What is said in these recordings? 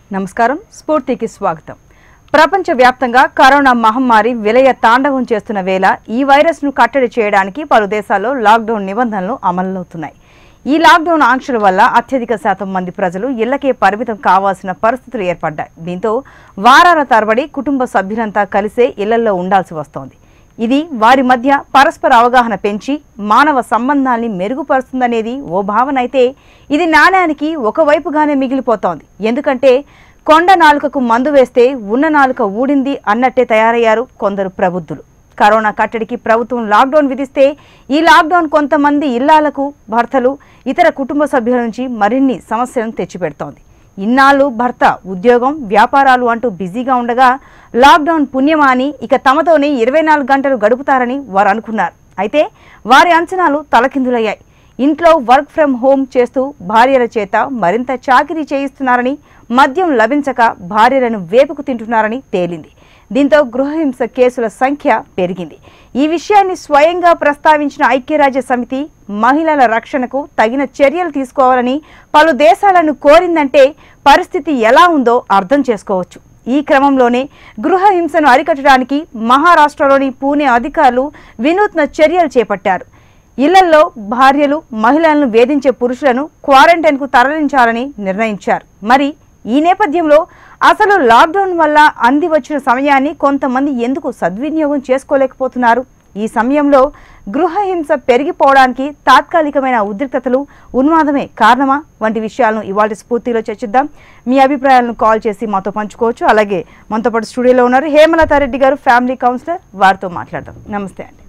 నమస్కారం స్ఫూర్తికి స్వాగతం ప్రపంచవ్యాప్తంగా కరోనా మహమ్మారి విలయ తాండవం చేస్తున్న వేళ ఈ వైరస్ ను కట్టడి చేయడానికి పలు దేశాల్లో లాక్డౌన్ నిబంధనలు అమలవుతున్నాయి ఈ లాక్డౌన్ ఆంక్షల వల్ల అత్యధిక శాతం మంది ప్రజలు ఇళ్లకే పరిమితం కావాల్సిన పరిస్థితులు ఏర్పడ్డాయి దీంతో వారాల తరబడి కుటుంబ సభ్యులంతా కలిసే ఇళ్లలో ఉండాల్సి వస్తోంది ఇది వారి మధ్య పరస్పర అవగాహన పెంచి మానవ సంబంధాల్ని మెరుగుపరుస్తుందనేది ఓ భావన అయితే ఇది నాణ్యానికి ఒకవైపుగానే మిగిలిపోతోంది ఎందుకంటే కొండ నాలుకకు మందు వేస్తే ఉన్న నాలుక ఊడింది అన్నట్టే తయారయ్యారు కొందరు ప్రబుద్ధులు కరోనా కట్టడికి ప్రభుత్వం లాక్డౌన్ విధిస్తే ఈ లాక్డౌన్ కొంతమంది ఇళ్లాలకు భర్తలు ఇతర కుటుంబ సభ్యుల నుంచి మరిన్ని సమస్యలను తెచ్చిపెడుతోంది ఇన్నాళ్ళు భర్త ఉద్యోగం వ్యాపారాలు అంటూ బిజీగా ఉండగా లాక్డౌన్ పుణ్యమా అని ఇక తమతోనే ఇరవై నాలుగు గంటలు గడుపుతారని వారు అనుకున్నారు అయితే వారి అంచనాలు తలకిందులయ్యాయి ఇంట్లో వర్క్ ఫ్రం హోం చేస్తూ భార్యల చేత మరింత చాకిరీ చేయిస్తున్నారని మద్యం లభించక భార్యలను వేపుకు తింటున్నారని తేలింది దీంతో గృహహింస కేసుల సంఖ్య పెరిగింది ఈ విషయాన్ని స్వయంగా ప్రస్తావించిన ఐక్యరాజ్య సమితి మహిళల రక్షణకు తగిన చర్యలు తీసుకోవాలని పలు దేశాలను కోరిందంటే పరిస్థితి ఎలా ఉందో అర్థం చేసుకోవచ్చు ఈ క్రమంలోనే గృహ హింసను అరికట్టడానికి మహారాష్ట్రలోని పూణే అధికారులు వినూత్న చర్యలు చేపట్టారు ఇళ్లలో భార్యలు మహిళలను వేధించే పురుషులను క్వారంటైన్కు తరలించాలని నిర్ణయించారు మరి ఈ నేపథ్యంలో అసలు లాక్డౌన్ వల్ల అంది వచ్చిన సమయాన్ని కొంతమంది ఎందుకు సద్వినియోగం చేసుకోలేకపోతున్నారు ఈ సమయంలో గృహ హింస పెరిగిపోవడానికి తాత్కాలికమైన ఉద్రిక్తతలు ఉన్మాదమే కారణమా వంటి విషయాలను ఇవాళ స్ఫూర్తిలో చర్చిద్దాం మీ అభిప్రాయాలను కాల్ చేసి మాతో పంచుకోవచ్చు అలాగే మనతో పాటు స్టూడియోలో ఉన్నారు హేమలతారెడ్డి గారు ఫ్యామిలీ కౌన్సిలర్ వారితో మాట్లాడదాం నమస్తే అండి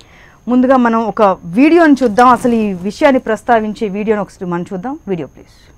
ముందుగా మనం ఒక వీడియోని చూద్దాం అసలు ఈ విషయాన్ని ప్రస్తావించే వీడియోని ఒకసారి మనం చూద్దాం వీడియో ప్లీజ్